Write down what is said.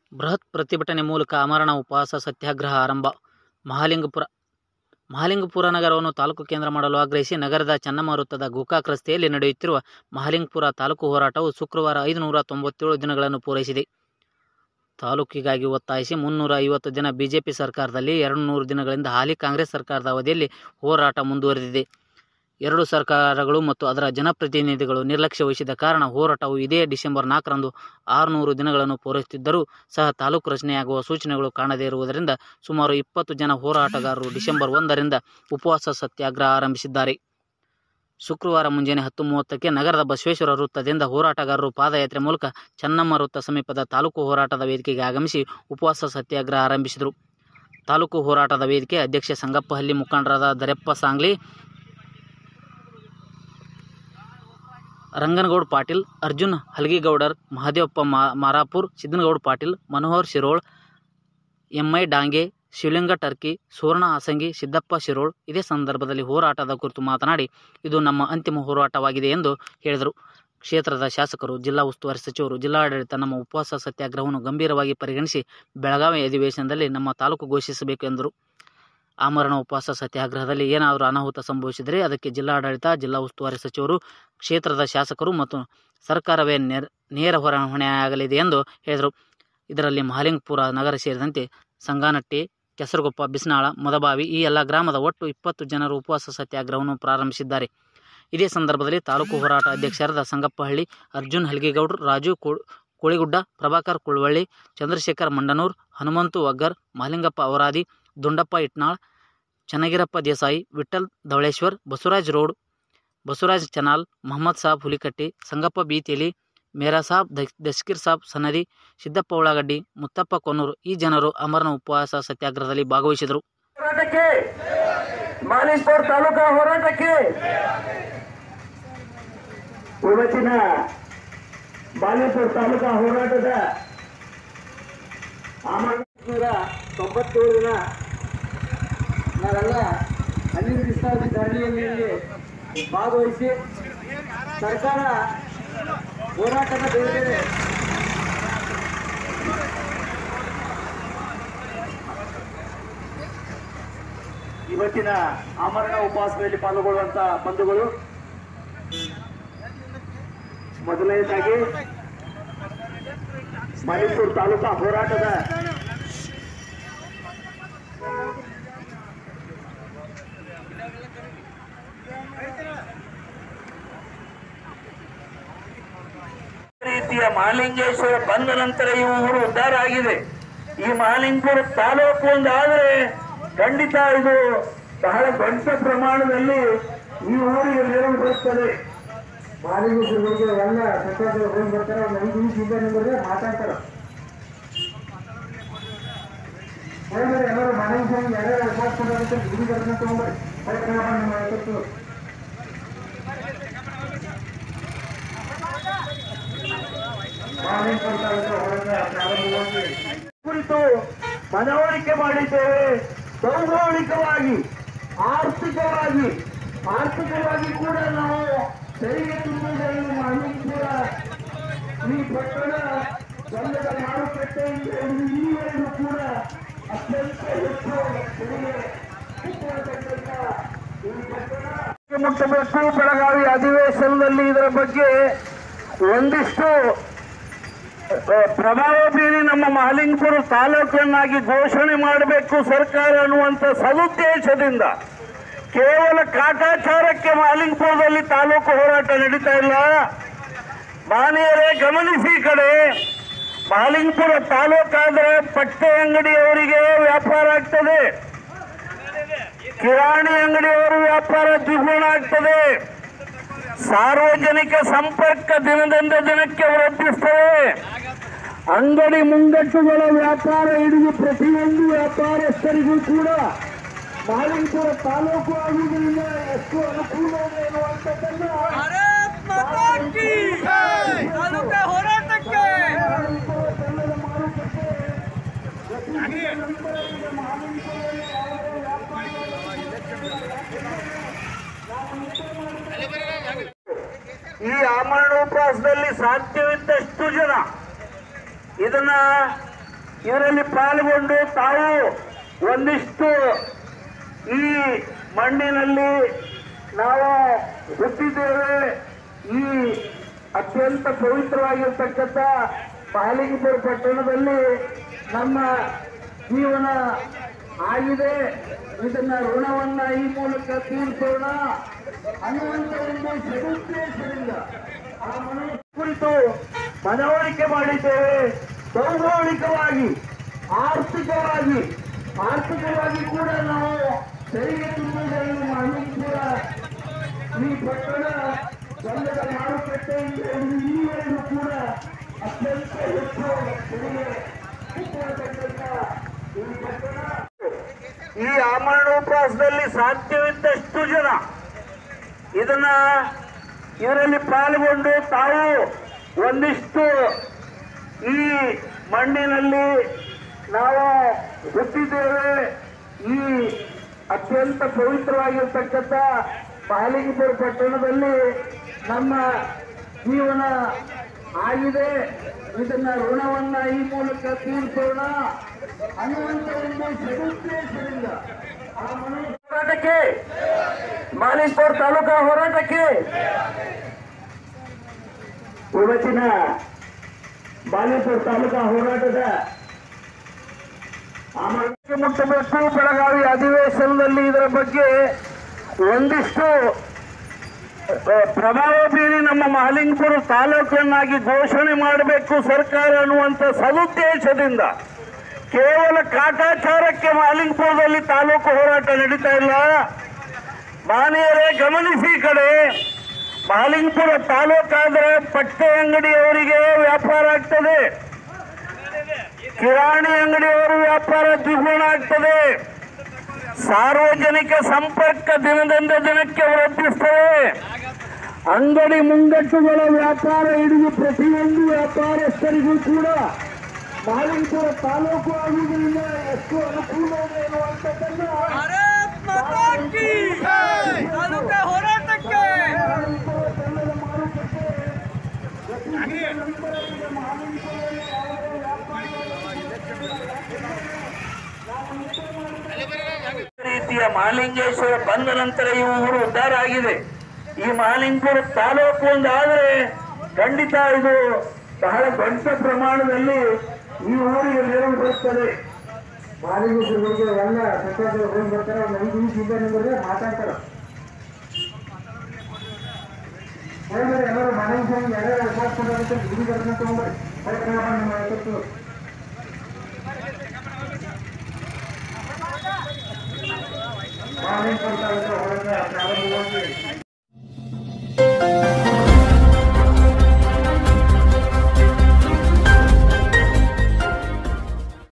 ಬೃಹತ್ ಪ್ರತಿಭಟನೆ ಮೂಲಕ ಆಮರಣ ಉಪವಾಸ ಸತ್ಯಾಗ್ರಹ ಆರಂಭ ಮಹಾಲಿಂಗಪುರ ಮಹಾಲಿಂಗಪುರ ನಗರವನ್ನು ತಾಲೂಕು ಕೇಂದ್ರ ಮಾಡಲು ಆಗ್ರಹಿಸಿ ನಗರದ ಚೆನ್ನಮ್ಮ ವೃತ್ತದ ಗೋಕಾಕ್ ರಸ್ತೆಯಲ್ಲಿ ನಡೆಯುತ್ತಿರುವ ಮಹಾಲಿಂಗಪುರ ತಾಲೂಕು ಹೋರಾಟವು ಶುಕ್ರವಾರ ಐದುನೂರ ತೊಂಬತ್ತೇಳು ದಿನಗಳನ್ನು ಪೂರೈಸಿದೆ ತಾಲೂಕಿಗಾಗಿ ಒತ್ತಾಯಿಸಿ ಮುನ್ನೂರ ಐವತ್ತು ದಿನ ಬಿಜೆಪಿ ಸರ್ಕಾರದಲ್ಲಿ ಎರಡು ನೂರು ದಿನಗಳಿಂದ ಹಾಲಿ ಕಾಂಗ್ರೆಸ್ ಸರ್ಕಾರದ ಅವಧಿಯಲ್ಲಿ ಹೋರಾಟ ಮುಂದುವರೆದಿದೆ ಎರಡು ಸರ್ಕಾರಗಳು ಮತ್ತು ಅದರ ಜನಪ್ರತಿನಿಧಿಗಳು ನಿರ್ಲಕ್ಷ್ಯ ವಹಿಸಿದ ಕಾರಣ ಹೋರಾಟವು ಇದೇ ಡಿಸೆಂಬರ್ ನಾಲ್ಕರಂದು ಆರುನೂರು ದಿನಗಳನ್ನು ಪೂರೈಸುತ್ತಿದ್ದರೂ ಸಹ ತಾಲೂಕು ರಚನೆಯಾಗುವ ಸೂಚನೆಗಳು ಕಾಣದೇ ಇರುವುದರಿಂದ ಸುಮಾರು ಇಪ್ಪತ್ತು ಜನ ಹೋರಾಟಗಾರರು ಡಿಸೆಂಬರ್ ಒಂದರಿಂದ ಉಪವಾಸ ಸತ್ಯಾಗ್ರಹ ಆರಂಭಿಸಿದ್ದಾರೆ ಶುಕ್ರವಾರ ಮುಂಜಾನೆ ಹತ್ತು ಮೂವತ್ತಕ್ಕೆ ನಗರದ ಬಸವೇಶ್ವರ ವೃತ್ತದಿಂದ ಹೋರಾಟಗಾರರು ಪಾದಯಾತ್ರೆ ಮೂಲಕ ಚೆನ್ನಮ್ಮ ವೃತ್ತ ಸಮೀಪದ ತಾಲೂಕು ಹೋರಾಟದ ವೇದಿಕೆಗೆ ಆಗಮಿಸಿ ಉಪವಾಸ ಸತ್ಯಾಗ್ರಹ ಆರಂಭಿಸಿದರು ತಾಲೂಕು ಹೋರಾಟದ ವೇದಿಕೆ ಅಧ್ಯಕ್ಷ ಸಂಗಪ್ಪಹಳ್ಳಿ ಮುಖಂಡರಾದ ದರೆಪ್ಪ ಸಾಂಗ್ಲಿ ರಂಗನಗೌಡ ಪಾಟೀಲ್ ಅರ್ಜುನ್ ಹಲಗಿಗೌಡರ್ ಮಹದೇವಪ್ಪ ಮಾ ಮಾರಾಪುರ್ ಸಿದ್ದನಗೌಡ ಪಾಟೀಲ್ ಮನೋಹರ್ ಶಿರೋಳ್ ಎಂಐ ಡಾಂಗೆ ಶಿವಲಿಂಗ ಟರ್ಕಿ ಸುವರ್ಣ ಆಸಂಗಿ ಸಿದ್ದಪ್ಪ ಶಿರೋಳ್ ಇದೇ ಸಂದರ್ಭದಲ್ಲಿ ಹೋರಾಟದ ಕುರಿತು ಮಾತನಾಡಿ ಇದು ನಮ್ಮ ಅಂತಿಮ ಹೋರಾಟವಾಗಿದೆ ಎಂದು ಹೇಳಿದರು ಕ್ಷೇತ್ರದ ಶಾಸಕರು ಜಿಲ್ಲಾ ಉಸ್ತುವಾರಿ ಸಚಿವರು ಜಿಲ್ಲಾಡಳಿತ ನಮ್ಮ ಉಪವಾಸ ಸತ್ಯಾಗ್ರಹವನ್ನು ಗಂಭೀರವಾಗಿ ಪರಿಗಣಿಸಿ ಬೆಳಗಾವಿ ಅಧಿವೇಶನದಲ್ಲಿ ನಮ್ಮ ತಾಲೂಕು ಘೋಷಿಸಬೇಕು ಎಂದರು ಆಮರಣ ಉಪವಾಸ ಸತ್ಯಾಗ್ರಹದಲ್ಲಿ ಏನಾದರೂ ಅನಾಹುತ ಸಂಭವಿಸಿದರೆ ಅದಕ್ಕೆ ಜಿಲ್ಲಾಡಳಿತ ಜಿಲ್ಲಾ ಉಸ್ತುವಾರಿ ಸಚಿವರು ಕ್ಷೇತ್ರದ ಶಾಸಕರು ಮತ್ತು ಸರ್ಕಾರವೇ ನೇರ ನೇರ ಹೊಣೆಯಾಗಲಿದೆ ಎಂದು ಹೇಳಿದರು ಇದರಲ್ಲಿ ಮಹಾಲಿಂಗಪುರ ನಗರ ಸೇರಿದಂತೆ ಸಂಗಾನಟ್ಟಿ ಕೆಸರುಗೊಪ್ಪ ಬಿಸ್ನಾಳ ಮೊದಬಾವಿ ಈ ಎಲ್ಲ ಗ್ರಾಮದ ಒಟ್ಟು ಇಪ್ಪತ್ತು ಜನರು ಉಪವಾಸ ಸತ್ಯಾಗ್ರಹವನ್ನು ಪ್ರಾರಂಭಿಸಿದ್ದಾರೆ ಇದೇ ಸಂದರ್ಭದಲ್ಲಿ ತಾಲೂಕು ಹೋರಾಟ ಅಧ್ಯಕ್ಷರಾದ ಸಂಗಪ್ಪಹಳ್ಳಿ ಅರ್ಜುನ್ ಹಲ್ಗೇಗೌಡ್ರು ರಾಜು ಕೋಳಿಗುಡ್ಡ ಪ್ರಭಾಕರ್ ಕುಳ್ವಳ್ಳಿ ಚಂದ್ರಶೇಖರ್ ಮಂಡನೂರ್ ಹನುಮಂತು ವಗ್ಗರ್ ಮಹಾಲಿಂಗಪ್ಪ ಅವರಾದಿ ದುಂಡಪ್ಪ ಇಟ್ನಾಳ್ ಚನ್ನಗಿರಪ್ಪ ದೇಸಾಯಿ ವಿಠ್ಠಲ್ ಧವಳೇಶ್ವರ್ ಬಸವರಾಜ್ ರೋಡ್ ಬಸವರಾಜ್ ಚನಾಲ್ ಮೊಹಮ್ಮದ್ ಸಾಬ್ ಹುಲಿಕಟ್ಟಿ ಸಂಗಪ್ಪ ಬೀತೇಲಿ ಮೇರಾ ಸಾಬ್ ದಸ್ಕಿರ್ ಸಾಬ್ ಸನದಿ ಸಿದ್ದಪ್ಪ ಉಳ್ಳಾಗಡ್ಡಿ ಮುತ್ತಪ್ಪ ಕೊನ್ನೂರು ಈ ಜನರು ಅಮರನ ಉಪವಾಸ ಸತ್ಯಾಗ್ರಹದಲ್ಲಿ ಭಾಗವಹಿಸಿದರು ಹೋರಾಟಕ್ಕೆ ಮಾಲಿಂಗ್ಪುರ ತಾಲೂಕಾ ಹೋರಾಟಕ್ಕೆ ಇವತ್ತಿನ ಬಾಲಿಪುರ ತಾಲೂಕಾ ಹೋರಾಟದ ಆಮರಣ ತೊಂಬತ್ತೇಳು ದಿನ ನಾವೆಲ್ಲ ಹನ್ನೆರಡು ದಿವಸ ಧರಣಿಯಲ್ಲಿ ಭಾಗವಹಿಸಿ ಸರ್ಕಾರ ಹೋರಾಟದ ಬೇರೆ ಬೇರೆ ಇವತ್ತಿನ ಆಮರಣ ಉಪವಾಸದಲ್ಲಿ ಪಾಲ್ಗೊಳ್ಳುವಂತ ಬಂಧುಗಳು ಮೊದಲನೇದಾಗಿ ಮೈಸೂರು ತಾಲೂಕಾ ಹೋರಾಟದ ರೀತಿಯ ಮಹಾಲಿಂಗೇಶ್ವರ ಬಂದ ನಂತರ ಈ ಊರು ಉದ್ಧಾರ ಆಗಿದೆ ಈ ಮಹಾಲಿಂಗಪುರ ತಾಲೂಕು ಒಂದಾದ್ರೆ ಖಂಡಿತ ಇದು ಬಹಳ ದೊಡ್ಡ ಪ್ರಮಾಣದಲ್ಲಿ ಈ ಊರಿಗೆ ನೆರವು ಬರುತ್ತದೆ ಮಹಾಲಿಂಗೇಶ್ವರ ಎಲ್ಲ ಸರ್ಕಾರದವ್ರು ಹೋಗಿ ಬರ್ತಾರೆ ಒಂದು ಐದು ನಿಮಿಷ ಹಿಂದೆ ನಿಂದ್ರೆ ಮಾತಾಡ್ತಾರೆ ಹೋಗ್ರಿ ಎಲ್ಲರೂ ಮನೆಗೆ ಹೋಗಿ ಯಾರ್ಯಾರು ಉಪವಾಸ ಕೊಡೋದಕ್ಕೆ ಗುಡಿ ಬರ್ಕೊಂಡು ತಗೊಂಡ್ರಿ ಹೋಗ್ರಿ ನಮ್ಮ ಆಯ್ತು ಕುರಿತು ಮನವರಿಕೆ ಮಾಡಿದ್ದೇವೆ ಭೌಗೋಳಿಕವಾಗಿ ಆರ್ಥಿಕವಾಗಿ ಆರ್ಥಿಕವಾಗಿ ಕೂಡ ನಾವು ತೆರಿಗೆ ತುಂಬುವುದನ್ನು ಮಹಾಲಿಂಗಪುರ ಈ ಪಟ್ಟಣ ಗಂಧದ ಮಾರುಕಟ್ಟೆಯಿಂದ ಹಿಡಿದು ಇಲ್ಲಿವರೆಗೂ ಕೂಡ ಅತ್ಯಂತ ಹೆಚ್ಚು ತೆರಿಗೆ ಮುಟ್ಟತಕ್ಕಂಥ ಈ ಪಟ್ಟಣ ಮುಟ್ಟಬೇಕು ಬೆಳಗಾವಿ ಅಧಿವೇಶನದಲ್ಲಿ ಇದರ ಬಗ್ಗೆ ಒಂದಿಷ್ಟು ಪ್ರಭಾವ ಬೀರಿ ನಮ್ಮ ಮಹಾಲಿಂಗಪುರ ತಾಲೂಕನ್ನಾಗಿ ಘೋಷಣೆ ಮಾಡಬೇಕು ಸರ್ಕಾರ ಅನ್ನುವಂಥ ಸದುದ್ದೇಶದಿಂದ ಕೇವಲ ಕಾಟಾಚಾರಕ್ಕೆ ಮಹಾಲಿಂಗಪುರದಲ್ಲಿ ತಾಲೂಕು ಹೋರಾಟ ನಡೀತಾ ಇಲ್ಲ ಮಾನ್ಯರೇ ಗಮನಿಸಿ ಈ ಕಡೆ ಮಹಾಲಿಂಗಪುರ ತಾಲೂಕಾದ್ರೆ ಬಟ್ಟೆ ಅಂಗಡಿಯವರಿಗೆ ವ್ಯಾಪಾರ ಆಗ್ತದೆ ಕಿರಾಣಿ ಅಂಗಡಿಯವರು ವ್ಯಾಪಾರ ದ್ವಿಗುಣ ಆಗ್ತದೆ ಸಾರ್ವಜನಿಕ ಸಂಪರ್ಕ ದಿನದಿಂದ ದಿನಕ್ಕೆ ವೃದ್ಧಿಸ್ತವೆ ಅಂಗಡಿ ಮುಂಗಟ್ಟುಗಳ ವ್ಯಾಪಾರ ಹಿಡಿದು ಪ್ರತಿಯೊಂದು ವ್ಯಾಪಾರಸ್ಥರಿಗೂ ಕೂಡ ಮಹಾಲಿಂಗಪುರ ತಾಲೂಕು ಆಗುವುದರಿಂದ ಎಷ್ಟು ಅನುಕೂಲ ಇದೆ ಎನ್ನುವಂಥದ್ದನ್ನ ಭಾರತ್ ಮಾತಾ ಕಿ ತಾಲೂಕಾ ಹೋರಾಟಕ್ಕೆ ಮಹಾಲಿಂಗಪುರ ಬೆಲ್ಲದ ಮಾರುಕಟ್ಟೆ ಪ್ರತಿ ನಂತರ ಈಗ ಮಹಾಲಿಂಗಪುರದಲ್ಲಿ ಯಾವುದೇ ವ್ಯಾಪಾರ ಈ ಆಮರಣ ಉಪವಾಸದಲ್ಲಿ ಸಾಧ್ಯವಿದ್ದಷ್ಟು ಜನ ಇದನ್ನ ಇದರಲ್ಲಿ ಪಾಲ್ಗೊಂಡು ತಾವು ಒಂದಿಷ್ಟು ಈ ಮಣ್ಣಿನಲ್ಲಿ ನಾವು ಹುಟ್ಟಿದ್ದೇವೆ ಈ ಅತ್ಯಂತ ಪವಿತ್ರವಾಗಿರ್ತಕ್ಕಂಥ ಮಾಲಿಂಗಪುರ ಪಟ್ಟಣದಲ್ಲಿ ನಮ್ಮ ಜೀವನ ಆಗಿದೆ ಇದನ್ನ ಋಣವನ್ನ ಈ ಮೂಲಕ ತೀರಿಸೋಣ ಅನ್ನುವಂತ ಒಂದು ಸದುದ್ದೇಶದಿಂದ ಆ ಮನೆ ಕುರಿತು ಮನವರಿಕೆ ಮಾಡಿದ್ದೇವೆ ಭೌಗೋಳಿಕವಾಗಿ ಆರ್ಥಿಕವಾಗಿ ಆರ್ಥಿಕವಾಗಿ ಕೂಡ ನಾವು ತೆರಿಗೆ ತುಂಬುವುದನ್ನು ಮಾಲಿಂಗಪುರ ಈ ಪಟ್ಟಣ ಗಂಧದ ಮಾರುಕಟ್ಟೆಯಿಂದ ಹಿಡಿದು ಇಲ್ಲಿವರೆಗೂ ಕೂಡ ಅತ್ಯಂತ ಹೆಚ್ಚು ತೆರಿಗೆ ಕಟ್ಟತಕ್ಕಂಥ ಈ ಪಟ್ಟಣ ಈ ಆಮರಣೋಪವಾಸದಲ್ಲಿ ಸಾಧ್ಯವಿದ್ದಷ್ಟು ಜನ ಇದನ್ನ ಇದರಲ್ಲಿ ಪಾಲ್ಗೊಂಡು ತಾವು ಒಂದಿಷ್ಟು ಈ ಮಣ್ಣಿನಲ್ಲಿ ನಾವು ಹುಟ್ಟಿದ್ದೇವೆ ಈ ಅತ್ಯಂತ ಪವಿತ್ರವಾಗಿರ್ತಕ್ಕಂಥ ಮಾಲಿಂಗಪುರ ಪಟ್ಟಣದಲ್ಲಿ ನಮ್ಮ ಜೀವನ ಆಗಿದೆ ಇದನ್ನ ಋಣವನ್ನ ಈ ಮೂಲಕ ತೀರಿಸೋಣ ಅನ್ನುವಂತ ಒಂದು ಸದುದ್ದೇಶದಿಂದ ಆ ಮನೆ ಹೋರಾಟಕ್ಕೆ ಮಾಲಿಂಗಪುರ ತಾಲೂಕಾ ಹೋರಾಟಕ್ಕೆ ಇವತ್ತಿನ ಬಾಲಿಪುರ ತಾಲೂಕಾ ಹೋರಾಟದ ಆಮರಣಕ್ಕೆ ಮುಟ್ಟಬೇಕು ಬೆಳಗಾವಿ ಅಧಿವೇಶನದಲ್ಲಿ ಇದರ ಬಗ್ಗೆ ಒಂದಿಷ್ಟು ಆ, ಪ್ರಭಾವ ಬೀರಿ ನಮ್ಮ ಮಹಲಿಂಗಪುರ ತಾಲೂಕನ್ನಾಗಿ ಘೋಷಣೆ ಮಾಡಬೇಕು ಸರ್ಕಾರ ಅನ್ನುವಂಥ ಸದುದ್ದೇಶದಿಂದ ಕೇವಲ ಕಾಟಾಚಾರಕ್ಕೆ ಮಹಲಿಂಗಪುರದಲ್ಲಿ ತಾಲೂಕು ಹೋರಾಟ ನಡೀತಾ ಇಲ್ಲ ಮಾನ್ಯರೇ ಗಮನಿಸಿ ಈ ಕಡೆ ಮಹಲಿಂಗಪುರ ತಾಲೂಕಾದ್ರೆ ಬಟ್ಟೆ ಅಂಗಡಿಯವರಿಗೆ ವ್ಯಾಪಾರ ಆಗ್ತದೆ ಕಿರಾಣಿ ಅಂಗಡಿಯವರು ವ್ಯಾಪಾರ ದ್ವಿಗುಣ ಆಗ್ತದೆ ಸಾರ್ವಜನಿಕ ಸಂಪರ್ಕ ದಿನದಿಂದ ದಿನಕ್ಕೆ ವೃದ್ಧಿಸ್ತದೆ ಅಂಗಡಿ ಮುಂಗಟ್ಟುಗಳ ವ್ಯಾಪಾರ ಹಿಡಿದು ಪ್ರತಿಯೊಂದು ವ್ಯಾಪಾರಸ್ಥರಿಗೂ ಕೂಡ ಮಾಲಿಂಗಪುರ ತಾಲೂಕು ಆಗುವುದರಿಂದ ಎಷ್ಟು ಅನುಕೂಲ ಇದೆ ಅನ್ನುವಂಥದ್ದನ್ನು ಭಾರತ್ ಮಾತಾ ಕಿ ತಾಲೂಕಾ ಹೋರಾಟಕ್ಕೆ ಮಾಲಿಂಗಪುರ ಬೆಲ್ಲದ ಮಾರುಕಟ್ಟೆ ಪ್ರತಿ ನಂತರ ಈಗ ಮಾಲಿಂಗಪುರದಲ್ಲಿ ಯಾವುದೇ ರೀತಿಯ ಮಹಾಲಿಂಗೇಶ್ವರ ಬಂದ ನಂತರ ಈ ಊರು ಉದ್ಧಾರ ಆಗಿದೆ ಈ ಮಹಾಲಿಂಗಪುರ ತಾಲೂಕು ಒಂದಾದ್ರೆ ಖಂಡಿತ ಇದು ಬಹಳ ದೊಡ್ಡ ಪ್ರಮಾಣದಲ್ಲಿ ಈ ಊರಿಗೆ ನೆರವು ಬರುತ್ತದೆ ಮಹಾಲಿಂಗೇಶ್ವರ ಎಲ್ಲ ಸಚಿವರು ಹೋಗಿ ಬರ್ತಾರೆ ಒಂದು ಐದು ನಿಮಿಷ ಇದ್ದ ನಿಮಗೆ ಮಾತಾಡ್ತಾರೆ ಎಲ್ಲರೂ ಮನೆ ಯಾರ್ಯಾರು ಉಪವಾಸ ಕೊಡೋದಕ್ಕೆ ಗುಡಿ ಬರ್ಕೊಂಡು ತಗೊಂಡ್ಬರ್ರಿ